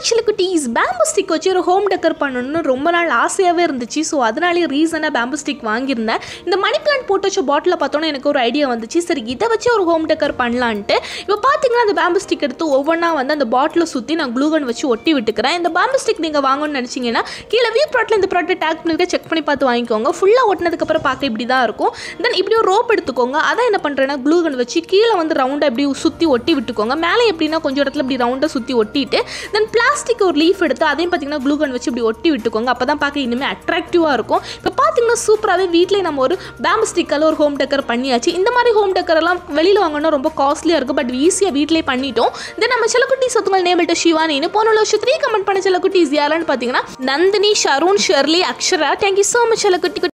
சில குட்டீஸ் bamboo stick வச்சு ஒரு ஹோம் டெக்கர் பண்ணணும்னு ரொம்ப நாள் ஆசையாகவே இருந்துச்சு ஸோ அதனாலே ரீசனாக பேம்பு ஸ்டிக் வாங்கியிருந்தேன் இந்த மணி பிளான்ட் போட்டு வச்ச பாட்டில் பார்த்தோன்னே எனக்கு ஒரு ஐடியா வந்துச்சு சரி இதை வச்சு ஒரு ஹோம் டெக்கர் பண்ணலான்ட்டு இப்போ பார்த்தீங்கன்னா அந்த பேம்பு ஸ்டிக் எடுத்து ஒவ்வொன்றா வந்து அந்த பாட்டிலை சுற்றி நான் க்ளூகன் வச்சு ஒட்டி விட்டுக்கிறேன் இந்த பேம்பு ஸ்டிக் நீங்கள் வாங்கணும்னு நினச்சிங்கன்னா கீழே வியூ ப்ராட்டில் இந்த ப்ராடக்ட் டேக் பண்ணிருக்க செக் பண்ணி பார்த்து வாங்கிக்கோங்க ஃபுல்லாக ஒட்டினதுக்கப்புறம் பார்க்க இப்படி தான் இருக்கும் தென் இப்படி ஒரு ரோப் எடுத்துக்கோங்க அதை என்ன பண்ணுறேன்னா க்ளூகன் வச்சு கீழே வந்து ரவுண்டாக இப்படி சுற்றி ஒட்டி விட்டுக்கோங்க மேலே எப்படின்னா கொஞ்சம் இடத்துல இப்படி ரவுண்டாக சுற்றி ஒட்டிட்டு தென் பிளாஸ்டிக் ஒரு லீஃப் எடுத்து அதையும் பார்த்தீங்கன்னா க்ளூகன் வச்சு இப்படி ஒட்டி விட்டுக்கோங்க அப்போ தான் பார்க்க இனிமேல் அட்ராக்டிவாக இருக்கும் இப்போ பார்த்தீங்கன்னா சூப்பராகவே வீட்டிலே நம்ம ஒரு பேம்பு ஸ்டிக்கால் ஒரு ஹோம் டெக்கர் பண்ணியாச்சு இந்த மாதிரி ஹோம் டெக்கர் எல்லாம் வெளியில் வாங்கினா ரொம்ப காஸ்ட்லியாக இருக்கும் பட் ஈஸியாக வீட்டிலே பண்ணிட்டோம் தென் நம்ம செல்லக்குட்டி சொத்துங்கள் நேமிட்ட சிவானின்னு போன வருஷம் த்ரீ கமெண்ட் பண்ண செல்லக்குட்டிஸ் யாரான்னு பார்த்தீங்கன்னா Nandini Sharun Shirley Akshara thank you so much செல்லக்குட்டி